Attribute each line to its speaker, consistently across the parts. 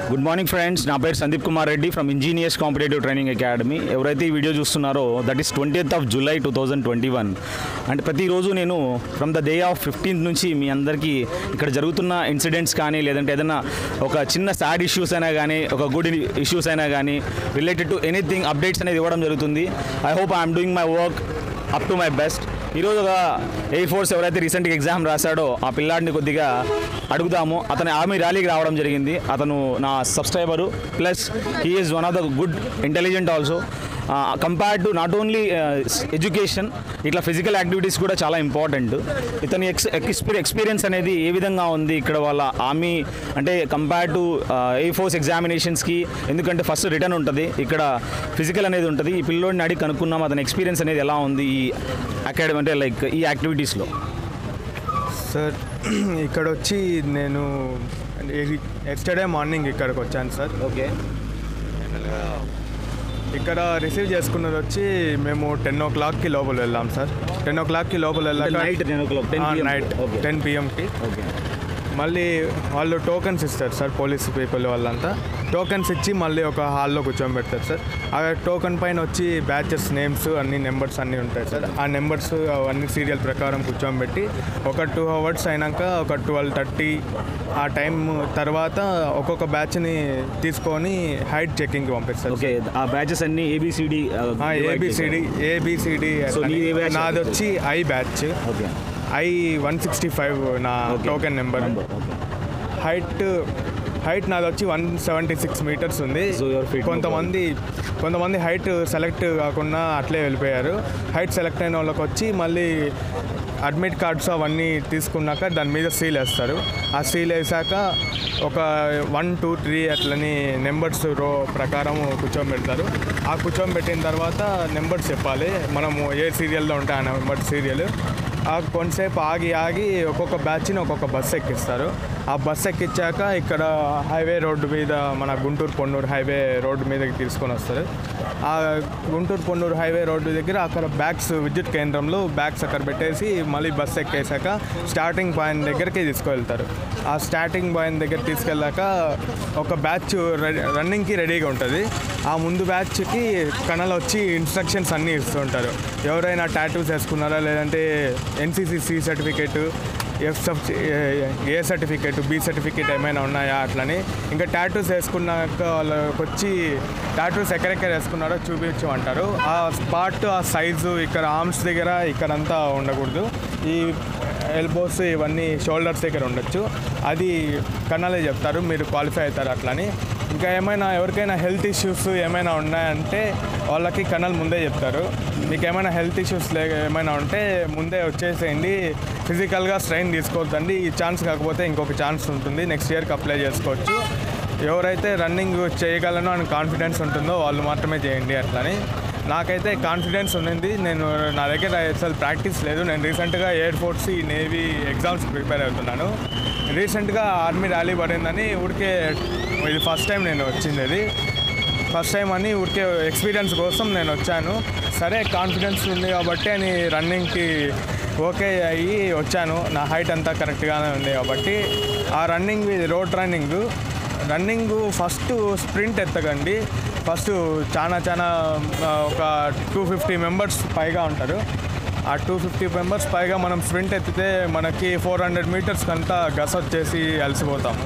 Speaker 1: Good morning friends నా పేరు Sandeep Kumar Reddy from engineers competitive training academy ఎవరైతే ఈ వీడియో చూస్తున్నారో that is twentieth of July two thousand twenty one and ప్రతిరోజు నేను from the day of fifteenth నుంచి మీ అందరికీ ఇక్కడ జరుగుతున్న ఇన్సిడెంట్స్ కానీ లేదంటే ఏదైనా ఒక చిన్న సాడ్ ఇష్యూస్ అయినా కానీ ఒక గుడ్ ఇష్యూస్ అయినా కానీ రిలేటెడ్ టు ఎనీథింగ్ అప్డేట్స్ అనేది ఇవ్వడం జరుగుతుంది I hope I'm doing my work up to my best ఈరోజు ఒక ఎయిర్ ఫోర్స్ ఎవరైతే రీసెంట్గా ఎగ్జామ్ రాశాడో ఆ పిల్లాడిని కొద్దిగా అడుగుదాము అతని ఆర్మీ ర్యాలీకి రావడం జరిగింది అతను నా subscriber plus he is one of the good intelligent also compared to not only education ఇట్లా ఫిజికల్ యాక్టివిటీస్ కూడా చాలా ఇంపార్టెంట్ ఇతని ఎక్స్ ఎక్స్పీరియన్స్ అనేది ఏ విధంగా ఉంది ఇక్కడ వాళ్ళ ఆర్మీ అంటే కంపేర్ టు ఎయిర్ ఫోర్స్ ఎగ్జామినేషన్స్కి ఎందుకంటే ఫస్ట్ రిటర్న్ ఉంటుంది ఇక్కడ ఫిజికల్ అనేది ఉంటుంది ఈ పిల్లోడిని అడిగి కనుక్కున్నాం అతని ఎక్స్పీరియన్స్ అనేది ఎలా ఉంది ఈ అకాడమీ అంటే లైక్ ఈ యాక్టివిటీస్లో
Speaker 2: సార్ ఇక్కడ వచ్చి నేను ఎస్టర్డే మార్నింగ్ ఇక్కడికి వచ్చాను సార్
Speaker 1: ఓకే
Speaker 2: ఇక్కడ రిసీవ్ చేసుకున్నది వచ్చి మేము టెన్ ఓ క్లాక్కి లోపల వెళ్ళాం సార్ టెన్ ఓ క్లాక్కి లోపల వెళ్ళాక
Speaker 1: night ten o'clock
Speaker 2: night
Speaker 1: okay
Speaker 2: ten పిఎంకి
Speaker 1: ఓకే
Speaker 2: మళ్ళీ వాళ్ళు టోకెన్స్ ఇస్తారు సార్ పోలీస్ పీపుల్ వాళ్ళంతా టోకెన్స్ ఇచ్చి మళ్ళీ ఒక హాల్లో కూర్చోబెడతారు సార్ ఆ టోకెన్ పైన వచ్చి బ్యాచెస్ నేమ్స్ అన్ని నెంబర్స్ అన్నీ ఉంటాయి సార్ ఆ నెంబర్స్ అవన్నీ సీరియల్ ప్రకారం కూర్చోబెట్టి ఒక టూ అవర్స్ అయినాక ఒక ట్వెల్వ్ థర్టీ ఆ టైం తర్వాత ఒక్కొక్క బ్యాచ్ని తీసుకొని హైట్ చెకింగ్కి పంపిస్తారు
Speaker 1: ఓకే ఆ బ్యాచెస్ అన్ని ఏబిసిడి
Speaker 2: ఏబిసిడి ఏబిసిడి
Speaker 1: So, నీది ఏ batch?
Speaker 2: నాది వచ్చి I batch
Speaker 1: okay
Speaker 2: I one sixty five నా
Speaker 1: Okay.
Speaker 2: Token number
Speaker 1: okay
Speaker 2: height height నాది వచ్చి వన్ సెవెంటీ సిక్స్ మీటర్స్ ఉంది
Speaker 1: So, you're fit, no
Speaker 2: కొంతమంది కొంతమంది హైట్ సెలెక్ట్ కాకుండా అట్లే వెళ్ళిపోయారు హైట్ సెలెక్ట్ అయిన వాళ్ళకి వచ్చి మళ్ళీ అడ్మిట్ కార్డ్స్ అవన్నీ తీసుకున్నాక దాని మీద సీల్ వేస్తారు ఆ సీల్ వేసాక ఒక వన్ టూ త్రీ అట్లని నెంబర్స్ రో ప్రకారం కూర్చోబెడతారు ఆ కూర్చోబెట్టిన తర్వాత నెంబర్స్ చెప్పాలి మనము ఏ సీరియల్లో ఉంటాయి ఆ నెంబర్ సీరియల్ ఆ కొంతసేపు ఆగి ఆగి ఒక్కొక్క బ్యాచ్ని ఒక్కొక్క బస్సు ఎక్కిస్తారు ఆ బస్సు ఎక్కించాక ఇక్కడ హైవే రోడ్డు మీద మన గుంటూరు పొన్నూరు హైవే రోడ్డు మీదకి తీసుకొని వస్తారు ఆ గుంటూరు పొన్నూరు హైవే రోడ్డు దగ్గర అక్కడ బ్యాగ్స్ విద్యుత్ కేంద్రంలో బ్యాగ్స్ అక్కడ పెట్టేసి మళ్ళీ బస్సు ఎక్కేసాక స్టార్టింగ్ పాయింట్ దగ్గరికి తీసుకువెళ్తారు ఆ స్టార్టింగ్ పాయింట్ దగ్గర తీసుకెళ్ళాక ఒక బ్యాచ్ రన్నింగ్కి రెడీగా ఉంటుంది ఆ ముందు బ్యాచ్కి కణలు వచ్చి ఇన్స్ట్రక్షన్స్ అన్నీ ఇస్తూ ఉంటారు ఎవరైనా టాటూస్ వేసుకున్నారా లేదంటే ఎన్సీసీ సి సర్టిఫికేట్ ఎఫ్ సబ్ ఏ సర్టిఫికేట్ బి సర్టిఫికేట్ ఏమైనా ఉన్నాయా అట్లని ఇంకా టాటూస్ వేసుకున్నాక వాళ్ళకి వచ్చి టాటూస్ ఎక్కడెక్కడ వేసుకున్నారో చూపించమంటారు ఆ స్పాట్ ఆ సైజు ఇక్కడ ఆర్మ్స్ దగ్గర ఇక్కడంతా ఉండకూడదు ఈ ఎల్బోస్ ఇవన్నీ షోల్డర్స్ దగ్గర ఉండొచ్చు అది కన్నాలే చెప్తారు మీరు క్వాలిఫై అవుతారు అట్లని ఇంకా ఏమైనా ఎవరికైనా హెల్త్ ఇష్యూస్ ఏమైనా ఉన్నాయంటే వాళ్ళకి కన్నలు ముందే చెప్తారు మీకు ఏమైనా హెల్త్ ఇష్యూస్ లే ఏమైనా ఉంటే ముందే వచ్చేసేయండి ఫిజికల్గా స్ట్రెయిన్ తీసుకోవద్దండి ఈ ఛాన్స్ కాకపోతే ఇంకొక ఛాన్స్ ఉంటుంది నెక్స్ట్ ఇయర్కి అప్లై చేసుకోవచ్చు ఎవరైతే రన్నింగ్ చేయగలను అని కాన్ఫిడెన్స్ ఉంటుందో వాళ్ళు మాత్రమే చేయండి అట్లని నాకైతే కాన్ఫిడెన్స్ ఉన్నింది నేను నా దగ్గర అసలు ప్రాక్టీస్ లేదు నేను రీసెంట్గా ఎయిర్ ఫోర్స్ ఈ నేవీ ఎగ్జామ్స్ ప్రిపేర్ అవుతున్నాను రీసెంట్గా ఆర్మీ ర్యాలీ పడిందని ఊరికే ఇది ఫస్ట్ టైం నేను వచ్చింది ఇది ఫస్ట్ టైం అని ఊరికే ఎక్స్పీరియన్స్ కోసం నేను వచ్చాను సరే కాన్ఫిడెన్స్ ఉంది కాబట్టి అని రన్నింగ్కి ఓకే అయ్యి వచ్చాను నా హైట్ అంతా కరెక్ట్గానే ఉంది కాబట్టి ఆ running road running running first sprint ఎత్తకండి ఫస్ట్ చాలా చాలా ఆ, ఒక టూ ఫిఫ్టీ మెంబర్స్ పైగా ఉంటారు ఆ టూ ఫిఫ్టీ మెంబర్స్ పైగా మనం స్ప్రింట్ ఎత్తితే మనకి ఫోర్ హండ్రెడ్ మీటర్స్ కంతా గస వచ్చేసి అలసిపోతాము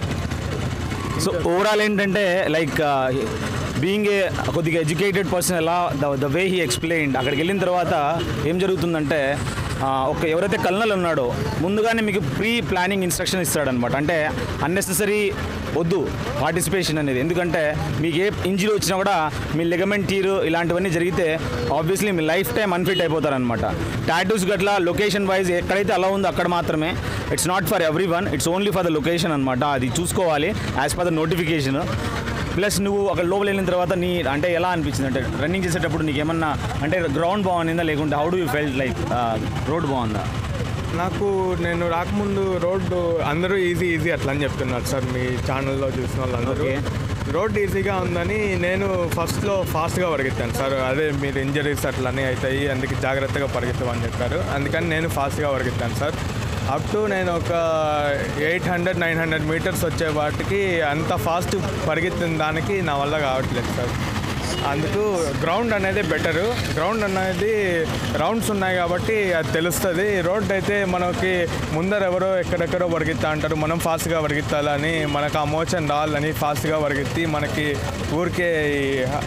Speaker 1: సో ఓవరాల్ ఏంటంటే లైక్ బీయింగ్ ఏ కొద్దిగా ఎడ్యుకేటెడ్ పర్సన్ ఎలా the the way he explained అక్కడికి వెళ్ళిన తర్వాత ఏం జరుగుతుందంటే ఆ, ఒక ఎవరైతే కల్నల్ ఉన్నాడో ముందుగానే మీకు ప్రీ ప్లానింగ్ ఇన్స్ట్రక్షన్ ఇస్తాడనమాట అంటే అన్నెసెసరీ వద్దు పార్టిసిపేషన్ అనేది ఎందుకంటే మీకు ఏ ఇంజరీ వచ్చినా కూడా మీ లెగమెంట్ టీరు ఇలాంటివన్నీ జరిగితే ఆబ్వియస్లీ మీ లైఫ్ టైం అన్ఫిట్ అయిపోతారనమాట టాటూస్ గట్లా లొకేషన్ వైజ్ ఎక్కడైతే అలా ఉందో అక్కడ మాత్రమే it's not for everyone it's only for the location అనమాట అది చూసుకోవాలి as per the notification plus నువ్వు అక్కడ లోపల వెళ్ళిన తర్వాత నీ అంటే ఎలా అనిపించింది అంటే రన్నింగ్ చేసేటప్పుడు నీకు ఏమన్నా అంటే గ్రౌండ్ బాగుందా లేకుంటే how do you felt like road బాగుందా
Speaker 2: నాకు నేను రాకముందు రోడ్డు అందరూ ఈజీ ఈజీ అట్లా అని చెప్తున్నారు సార్ మీ ఛానల్లో చూసిన వాళ్ళందరూ
Speaker 1: Okay.
Speaker 2: రోడ్ ఈజీగా ఉందని నేను ఫస్ట్లో ఫాస్ట్గా పరిగెత్తాను సార్ అదే మీరు ఇంజరీస్ అట్లనే అవుతాయి అందుకే జాగ్రత్తగా పరిగెత్తమని చెప్పారు అందుకని నేను ఫాస్ట్గా పరిగెత్తాను సార్ అప్ టు నేను ఒక eight hundred nine hundred metres వచ్చే వాటికి అంత ఫాస్ట్ పరిగెత్తిన దానికి నా వల్ల కావట్లేదు సార్ అందుకు గ్రౌండ్ అనేది బెటరు గ్రౌండ్ అనేది రౌండ్స్ ఉన్నాయి కాబట్టి అది తెలుస్తుంది రోడ్ అయితే మనకి ముందర ఎవరో ఎక్కడెక్కడో పరిగెత్తా అంటారు మనం ఫాస్ట్గా పరిగెత్తాలని మనకు ఆ మోషన్ రావాలని ఫాస్ట్గా పరిగెత్తి మనకి ఊరికే ఈ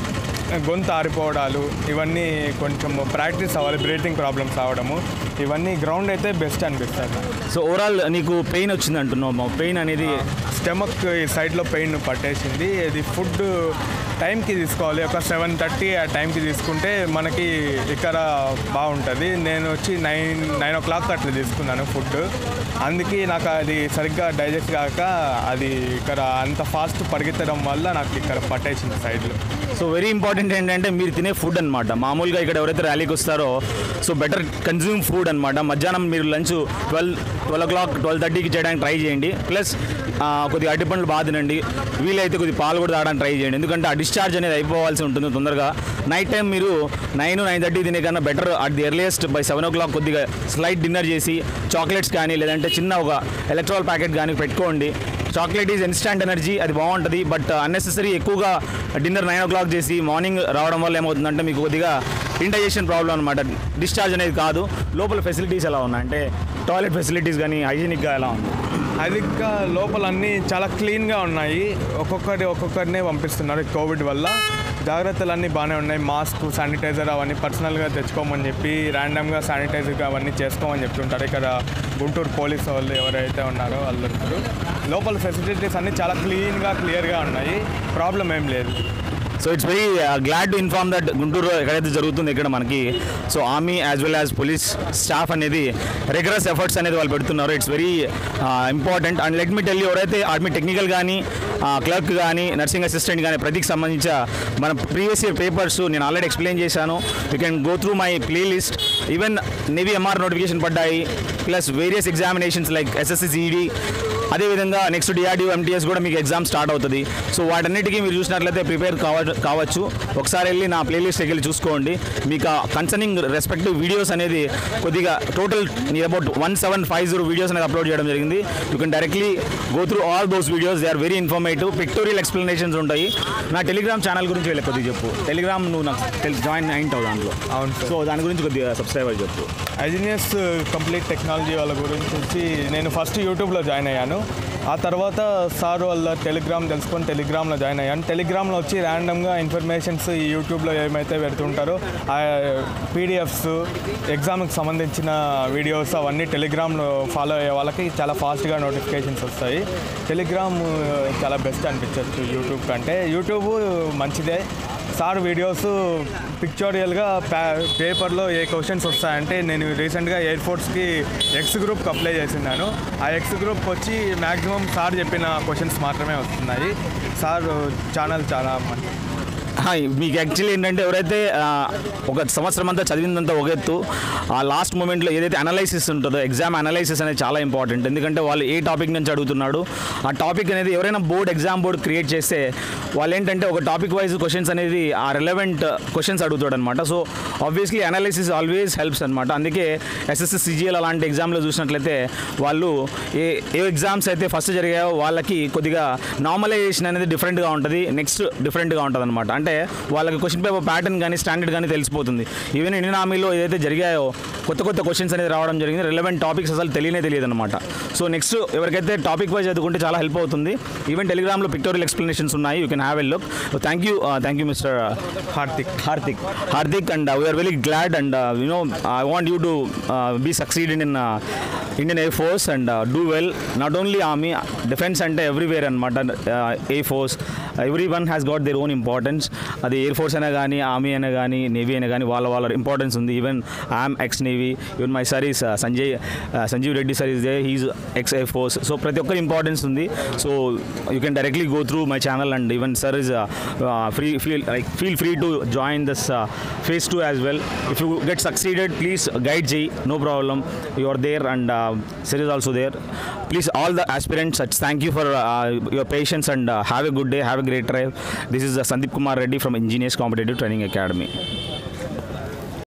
Speaker 2: గొంతు ఆరిపోవడాలు ఇవన్నీ కొంచెం ప్రాక్టీస్ అవ్వాలి బ్రీతింగ్ ప్రాబ్లమ్స్ రావడము ఇవన్నీ గ్రౌండ్ అయితే బెస్ట్ అనిపిస్తుంది నాకు.
Speaker 1: సో ఓవరాల్ నీకు పెయిన్ వచ్చింది అంటున్నావు పెయిన్ అనేది
Speaker 2: స్టమక్ ఈ సైడ్లో పెయిన్ పట్టేసింది ఇది ఫుడ్ టైంకి తీసుకోవాలి ఒక సెవెన్ థర్టీ ఆ టైంకి తీసుకుంటే మనకి ఇక్కడ బాగుంటుంది నేను వచ్చి నైన్ నైన్ ఓ క్లాక్ అట్లా తీసుకున్నాను ఫుడ్ అందుకే నాకు అది సరిగ్గా డైజెస్ట్ కాక అది ఇక్కడ అంత ఫాస్ట్ పరిగెత్తడం వల్ల నాకు ఇక్కడ పట్టేసింది సైడ్లో
Speaker 1: సో వెరీ ఇంపార్టెంట్ ఏంటంటే మీరు తినే ఫుడ్ అనమాట మామూలుగా ఇక్కడ ఎవరైతే ర్యాలీకి వస్తారో సో బెటర్ కన్జ్యూమ్ ఫుడ్ అనమాట మధ్యాహ్నం మీరు lunch twelve twelve o'clock twelve థర్టీకి చేయడానికి ట్రై చేయండి ప్లస్ కొద్దిగా అరటి పండ్లు బాగా తినండి వీలైతే కొద్దిగా పాలు కూడా తాగడానికి ట్రై చేయండి ఎందుకంటే ఆ డిశ్చార్జ్ అనేది అయిపోవాల్సి ఉంటుంది తొందరగా నైట్ టైం మీరు నైన్ నైన్ థర్టీ తినే కన్నా better at the earliest by seven o'clock కొద్దిగా స్లైట్ డిన్నర్ చేసి చాక్లెట్స్ కానీ లేదంటే చిన్న ఒక ఎలక్ట్రాల్ ప్యాకెట్ కానీ పెట్టుకోండి చాక్లెట్ ఈజ్ ఇన్స్టాంట్ ఎనర్జీ అది బాగుంటుంది బట్ అన్నెసెసరీ ఎక్కువగా డిన్నర్ నైన్ ఓ క్లాక్ చేసి మార్నింగ్ రావడం వల్ల ఏమవుతుందంటే మీకు కొద్దిగా ఇండైజెషన్ ప్రాబ్లం అనమాట డిశ్చార్జ్ అనేది కాదు లోపల ఫెసిలిటీస్ ఎలా ఉన్నాయి అంటే టాయిలెట్ ఫెసిలిటీస్ కానీ హైజీనిక్గా ఎలా ఉంది
Speaker 2: అది ఇంకా లోపల అన్నీ చాలా క్లీన్గా ఉన్నాయి ఒక్కొక్కటి ఒక్కొక్కరినే పంపిస్తున్నారు కోవిడ్ వల్ల జాగ్రత్తలు అన్నీ బాగానే ఉన్నాయి మాస్క్ శానిటైజర్ అవన్నీ పర్సనల్గా తెచ్చుకోమని చెప్పి ర్యాండమ్గా శానిటైజర్ అవన్నీ చేసుకోమని చెప్తుంటారు ఇక్కడ గుంటూరు పోలీస్ వాళ్ళు ఎవరైతే ఉన్నారో వాళ్ళందరూ లోపల ఫెసిలిటీస్ అన్నీ చాలా క్లీన్గా క్లియర్గా ఉన్నాయి ప్రాబ్లం ఏం లేదు
Speaker 1: so it's very glad to inform that Guntur ఎక్కడైతే జరుగుతుంది ఇక్కడ మనకి so army as well as police staff అనేది రెగ్యులర్స్ ఎఫర్ట్స్ అనేది వాళ్ళు పెడుతున్నారు it's very important and let me tell ఎవరైతే ఆర్మీ టెక్నికల్ కానీ క్లర్క్ కానీ నర్సింగ్ అసిస్టెంట్ కానీ ప్రతికి సంబంధించిన మన ప్రీవియస్ ఇయర్ పేపర్స్ నేను ఆల్రెడీ ఎక్స్ప్లెయిన్ చేశాను you can go through my playlist even navy MR notification పడ్డాయి plus various examinations like SSC CED అదేవిధంగా నెక్స్ట్ డిఆర్డిఓ ఎంటీఎస్ కూడా మీకు ఎగ్జామ్ స్టార్ట్ అవుతుంది సో వాటన్నిటికీ మీరు చూసినట్లయితే ప్రిపేర్ కావ కావచ్చు ఒకసారి వెళ్ళి నా ప్లేలిస్ట్కి వెళ్ళి చూసుకోండి మీకు కన్సర్నింగ్ రెస్పెక్టివ్ వీడియోస్ అనేది కొద్దిగా total near about one seven five zero videos అనేది అప్లోడ్ చేయడం జరిగింది you can directly go through all those videos they are very informative pictorial explanations ఉంటాయి నా టెలిగ్రామ్ ఛానల్ గురించి వెళ్ళి కొద్దిగా చెప్పు టెలిగ్రామ్ నువ్వు నాకు జాయిన్ అయింటావు దాంట్లో
Speaker 2: అవును సార్
Speaker 1: సో దాని గురించి కొద్దిగా సబ్స్క్రైబర్ చెప్పు
Speaker 2: ఐజినియస్ కంప్లీట్ టెక్నాలజీ వాళ్ళ గురించి వచ్చి నేను ఫస్ట్ యూట్యూబ్లో జాయిన్ అయ్యాను ఆ తర్వాత సార్ వాళ్ళ టెలిగ్రామ్ తెలుసుకొని టెలిగ్రామ్లో జాయిన్ అయ్యాను టెలిగ్రామ్లో వచ్చి ర్యాండమ్గా ఇన్ఫర్మేషన్స్ ఈ యూట్యూబ్లో ఏమైతే పెడుతుంటారో ఆ పీడిఎఫ్స్ ఎగ్జామ్కి సంబంధించిన వీడియోస్ అవన్నీ టెలిగ్రామ్లో ఫాలో అయ్యే వాళ్ళకి చాలా ఫాస్ట్గా నోటిఫికేషన్స్ వస్తాయి టెలిగ్రామ్ చాలా బెస్ట్ అనిపించవచ్చు యూట్యూబ్ కంటే యూట్యూబ్ మంచిదే సార్ వీడియోస్ పిక్చోరియల్గా పే పేపర్లో ఏ క్వశ్చన్స్ వస్తాయంటే నేను రీసెంట్గా ఎయిర్ ఫోర్స్కి ఎక్స్ గ్రూప్కి అప్లై చేసినాను ఆ ఎక్స్ గ్రూప్కి వచ్చి మ్యాక్సిమం సార్ చెప్పిన క్వశ్చన్స్ మాత్రమే వస్తున్నాయి సార్ ఛానల్ చాలా మంచి
Speaker 1: హాయ్ మీకు యాక్చువల్లీ ఏంటంటే ఎవరైతే ఆ, ఒక సంవత్సరం అంతా చదివిందంతా ఒక ఎత్తు ఆ లాస్ట్ మూమెంట్లో ఏదైతే అనలైసిస్ ఉంటుందో ఎగ్జామ్ అనలైసిస్ అనేది చాలా ఇంపార్టెంట్ ఎందుకంటే వాళ్ళు ఏ టాపిక్ నుంచి అడుగుతున్నాడు ఆ టాపిక్ అనేది ఎవరైనా బోర్డ్ ఎగ్జామ్ బోర్డ్ క్రియేట్ చేస్తే వాళ్ళు ఏంటంటే ఒక టాపిక్ వైజ్ క్వశ్చన్స్ అనేది ఆ రిలవెంట్ క్వశ్చన్స్ అడుగుతాడు అనమాట so obviously analysis always helps అనమాట అందుకే ఎస్ఎస్సి సిజిఎల్ అలాంటి ఎగ్జామ్లో చూసినట్లయితే వాళ్ళు ఏ ఏ ఎగ్జామ్స్ అయితే ఫస్ట్ జరిగాయో వాళ్ళకి కొద్దిగా నార్మలైజేషన్ అనేది డిఫరెంట్గా ఉంటుంది నెక్స్ట్ డిఫరెంట్గా ఉంటుంది అనమాట అంటే వాళ్ళకి క్వశ్చన్ పేపర్ ప్యాటర్న్ కానీ స్టాండర్డ్ కానీ తెలిసిపోతుంది ఈవెన్ ఇండియన్ ఆర్మీలో ఏదైతే జరిగాయో కొత్త కొత్త క్వశ్చన్స్ అనేది రావడం జరిగింది రిలవెంట్ టాపిక్స్ అసలు తెలియనే తెలియదు అనమాట సో నెక్స్ట్ ఎవరికైతే టాపిక్ వైజ్ చదువుకుంటే చాలా హెల్ప్ అవుతుంది ఈవెన్ టెలిగ్రామ్లో పిక్టోరియల్ ఎక్స్ప్లెనేషన్స్ ఉన్నాయి you can have L look thank you thank you mister
Speaker 2: Hardik
Speaker 1: Hardik. Hardik, and uh, we are very glad, and uh, you know, I want you to uh, be succeeded in uh, Indian Air Force and uh, do well. Not only Army, defense and everywhere, and uh, Air Force. Everyone has got their own importance. అది air force అయినా కానీ army అయినా కానీ navy అయినా కానీ వాళ్ళ వాళ్ళ importance ఉంది even I'm ex navy even my sir is Sanjay Sanjeev Reddy sir is they he's ex air force so ప్రతి ఒక్కరి ఇంపార్టెన్స్ ఉంది so you can directly go through my channel and even sir is free feel like feel free to join this phase 2 as well if you get succeeded please guide Jay no problem you are there and uh, Sir is also there please all the aspirants uh, thank you for uh, your patience and uh, have a good day have a great drive this is uh, Sandeep Kumar Reddy from Engineers Competitive Training Academy